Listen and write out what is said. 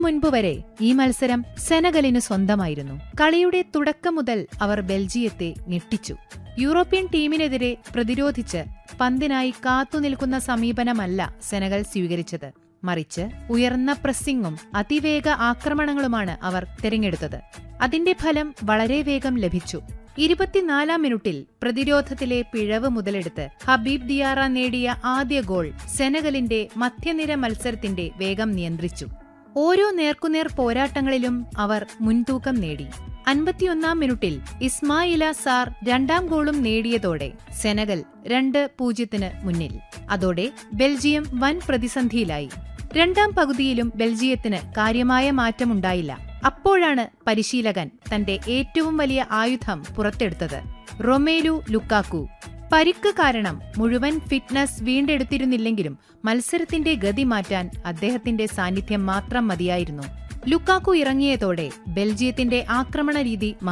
മുൻപ് വരെ ഈ മത്സരം സെനഗലിന് സ്വന്തമായിരുന്നു കളിയുടെ തുടക്കം മുതൽ അവർ ബെൽജിയത്തെ ഞെട്ടിച്ചു യൂറോപ്യൻ ടീമിനെതിരെ പ്രതിരോധിച്ച് പന്തിനായി കാത്തുനിൽക്കുന്ന സമീപനമല്ല സെനഗൽ സ്വീകരിച്ചത് മറിച്ച് ഉയർന്ന പ്രസ്സിംഗും അതിവേഗ ആക്രമണങ്ങളുമാണ് അവർ തിരഞ്ഞെടുത്തത് അതിന്റെ ഫലം വളരെ വേഗം ലഭിച്ചു ഇരുപത്തിനാലാം മിനിറ്റിൽ പ്രതിരോധത്തിലെ പിഴവ് മുതലെടുത്ത് ഹബീബ് ദിയാറ നേടിയ ആദ്യ ഗോൾ സെനഗലിന്റെ മധ്യനിര മത്സരത്തിന്റെ വേഗം നിയന്ത്രിച്ചു ഓരോ നേർക്കുനേർ പോരാട്ടങ്ങളിലും അവർ മുൻതൂക്കം നേടി അൻപത്തിയൊന്നാം മിനിറ്റിൽ ഇസ്മായില സാർ രണ്ടാം ഗോളും നേടിയതോടെ സെനഗൽ രണ്ട് പൂജ്യത്തിന് മുന്നിൽ അതോടെ ബെൽജിയം വൻ പ്രതിസന്ധിയിലായി രണ്ടാം പകുതിയിലും ബെൽജിയത്തിന് കാര്യമായ മാറ്റമുണ്ടായില്ല അപ്പോഴാണ് പരിശീലകൻ തന്റെ ഏറ്റവും വലിയ ആയുധം പുറത്തെടുത്തത് റൊമേലു ലുക്കാക്കു പരിക്ക് കാരണം മുഴുവൻ ഫിറ്റ്നസ് വീണ്ടെടുത്തിരുന്നില്ലെങ്കിലും മത്സരത്തിന്റെ ഗതി മാറ്റാൻ അദ്ദേഹത്തിന്റെ സാന്നിധ്യം മാത്രം മതിയായിരുന്നു ലുക്കാക്കു ഇറങ്ങിയതോടെ ബെൽജിയത്തിന്റെ ആക്രമണ രീതി